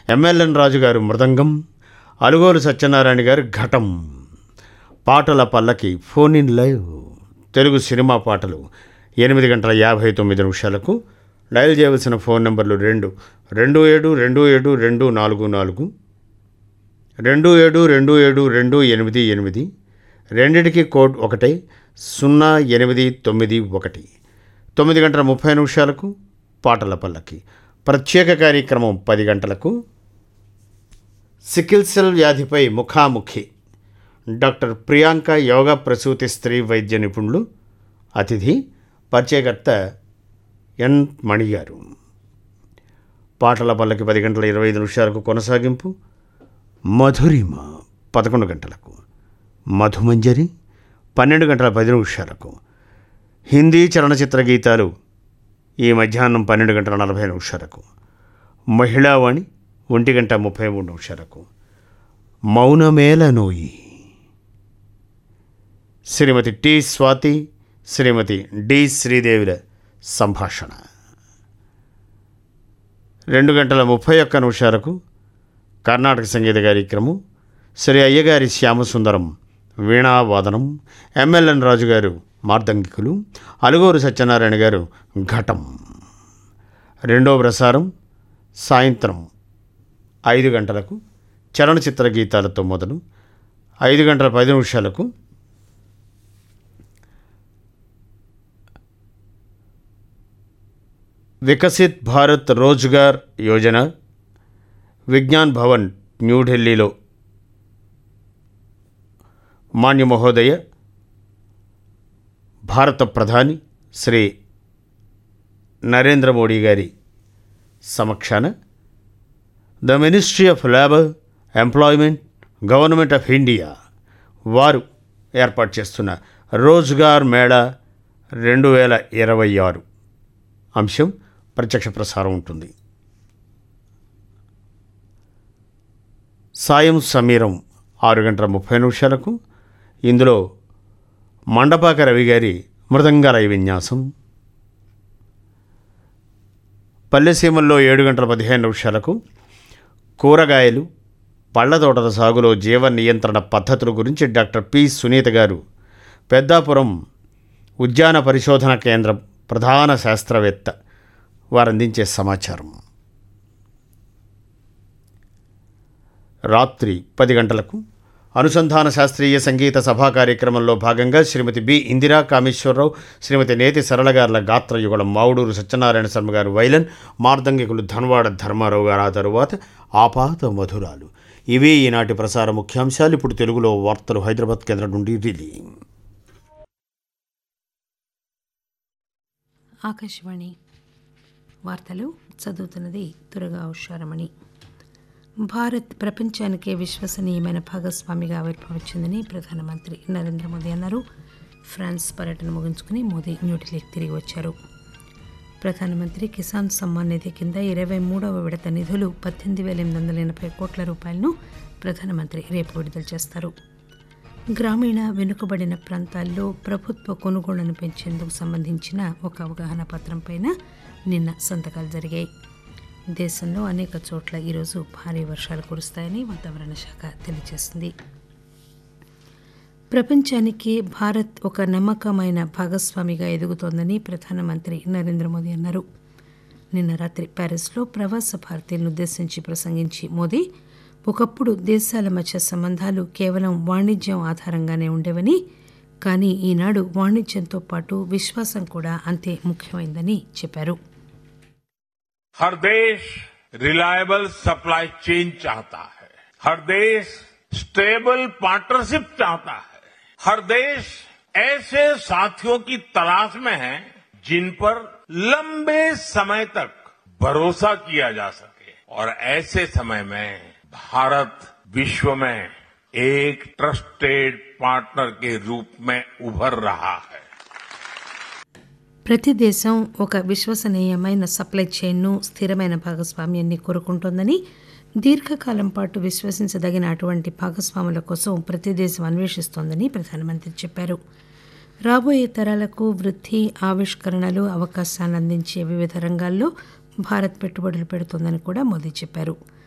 MLN రాజు గారు మృదంగం అలుగోలు సత్యనారాయణ గారు ఘటం పాటల పల్లకి phone in live Telugu cinema పాటలు ఎనిమిది గంటల యాభై తొమ్మిది నిమిషాలకు డయల్ చేయవలసిన ఫోన్ నెంబర్లు రెండు రెండు ఏడు రెండు ఏడు రెండు నాలుగు నాలుగు రెండు ఏడు రెండు ఏడు రెండు ఎనిమిది ఎనిమిది రెండిటికి కోడ్ ఒకటే సున్నా ఎనిమిది తొమ్మిది ఒకటి తొమ్మిది గంటల ముప్పై నిమిషాలకు పాటల పల్లకి ప్రత్యేక కార్యక్రమం పది గంటలకు సికిల్ సెల్ వ్యాధిపై ముఖాముఖి డాక్టర్ ప్రియాంక యోగా ప్రసూతి స్త్రీ వైద్య నిపుణులు అతిథి పరిచయకర్త ఎన్ మణి గారు పాటల పల్లకి పది గంటల ఇరవై ఐదు నిమిషాలకు కొనసాగింపు మధురిమ పదకొండు గంటలకు మధుమంజరి పన్నెండు గంటల పది నిమిషాలకు హిందీ చలనచిత్ర గీతాలు ఈ మధ్యాహ్నం పన్నెండు గంటల నలభై నిమిషాలకు మహిళావాణి ఒంటి గంట ముప్పై మూడు నిమిషాలకు మౌనమేల నోయి శ్రీమతి టి స్వాతి శ్రీమతి డి శ్రీదేవిల సంభాషణ రెండు గంటల ముప్పై ఒక్క నిమిషాలకు కర్ణాటక సంగీత కార్యక్రమం శ్రీ అయ్యగారి శ్యామసుందరం వీణావాదనం ఎంఎల్ఎన్ రాజు గారు మార్దంగికులు అలుగూరు సత్యనారాయణ గారు ఘటం రెండో ప్రసారం సాయంత్రం ఐదు గంటలకు చలనచిత్ర గీతాలతో మొదలు ఐదు గంటల పది నిమిషాలకు వికసిత్ భారత్ రోజ్గార్ యోజన విజ్ఞాన్ భవన్ న్యూఢిల్లీలో మాన్య మహోదయ భారత ప్రధాని శ్రీ నరేంద్ర మోడీ గారి సమక్షాన the ministry of labour employment government of India వారు ఏర్పాటు చేస్తున్న రోజ్గార్ మేళా రెండు వేల ఇరవై ఆరు అంశం ప్రత్యక్ష ప్రసారం ఉంటుంది సాయం సమీరం ఆరు గంటల ముప్పై నిమిషాలకు ఇందులో మండపాక రవి గారి మృదంగాలయ విన్యాసం పల్లెసీమల్లో ఏడు గంటల పదిహేను నిమిషాలకు కూరగాయలు పళ్ళ తోటల సాగులో జీవ నియంత్రణ పద్ధతుల గురించి డాక్టర్ పి సునీత గారు పెద్దాపురం ఉద్యాన పరిశోధన కేంద్రం ప్రధాన శాస్త్రవేత్త వారు అందించే సమాచారం రాత్రి పది గంటలకు అనుసంధాన శాస్త్రీయ సంగీత సభా కార్యక్రమంలో భాగంగా శ్రీమతి బి ఇందిరా కామేశ్వరరావు శ్రీమతి నేతి సరళగారుల గాత్రయుగళం మావుడూరు సత్యనారాయణ శర్మ గారు వైలన్ మార్దంగికులు ధన్వాడ ధర్మారావు గారు ఆ తరువాత ఆపాత మధురాలు ఇవే ఈనాటి ప్రసార ముఖ్యాంశాలు ఇప్పుడు తెలుగులో వార్తలు హైదరాబాద్ కేంద్రం నుండి రిలీ ఆకాశవాణి వార్తలు చదువుతున్నది దుర్గా ఉషారమణి భారత్ ప్రపంచానికే విశ్వసనీయమైన భాగస్వామిగా ఆవిర్భవించిందని ప్రధానమంత్రి నరేంద్ర మోదీ అన్నారు ఫ్రాన్స్ పర్యటన ముగించుకుని మోదీ న్యూఢిల్లీకి తిరిగి వచ్చారు ప్రధానమంత్రి కిసాన్ సమ్మాన్ నిధి కింద ఇరవై మూడవ విడత నిధులు పద్దెనిమిది వేల ఎనిమిది వందల ఎనభై కోట్ల రూపాయలను ప్రధానమంత్రి రేపు విడుదల చేస్తారు గ్రామీణ వెనుకబడిన ప్రాంతాల్లో ప్రభుత్వ కొనుగోళ్లను పెంచేందుకు సంబంధించిన ఒక అవగాహన పత్రంపైన నిన్న సంతకాలు జరిగాయి దేశంలో అనేక చోట్ల ఈరోజు భారీ వర్షాలు కురుస్తాయని వాతావరణ శాఖ తెలియజేసింది ప్రపంచానికి భారత్ ఒక నమ్మకమైన భాగస్వామిగా ఎదుగుతోందని ప్రధానమంత్రి నరేంద్ర మోదీ అన్నారు నిన్న రాత్రి ప్యారిస్లో ప్రవాస భారతీయులను ఉద్దేశించి ప్రసంగించి మోదీ ఒకప్పుడు దేశాల మధ్య సంబంధాలు కేవలం వాణిజ్యం ఆధారంగానే ఉండేవని కానీ ఈనాడు వాణిజ్యంతో పాటు విశ్వాసం కూడా అంతే ముఖ్యమైందని చెప్పారు हर देश रिलायबल सप्लाई चेन चाहता है हर देश स्टेबल पार्टनरशिप चाहता है हर देश ऐसे साथियों की तलाश में है जिन पर लंबे समय तक भरोसा किया जा सके और ऐसे समय में भारत विश्व में एक ट्रस्टेड पार्टनर के रूप में उभर रहा है ప్రతి దేశం ఒక విశ్వసనీయమైన సప్లై చైన్ను స్థిరమైన భాగస్వామ్యాన్ని కోరుకుంటోందని దీర్ఘకాలం పాటు విశ్వసించదగిన అటువంటి భాగస్వాముల కోసం ప్రతి దేశం అన్వేషిస్తోందని ప్రధానమంత్రి చెప్పారు రాబోయే తరాలకు వృద్ధి ఆవిష్కరణలు అవకాశాలను అందించే వివిధ రంగాల్లో భారత్ పెట్టుబడులు పెడుతోందని కూడా మోదీ చెప్పారు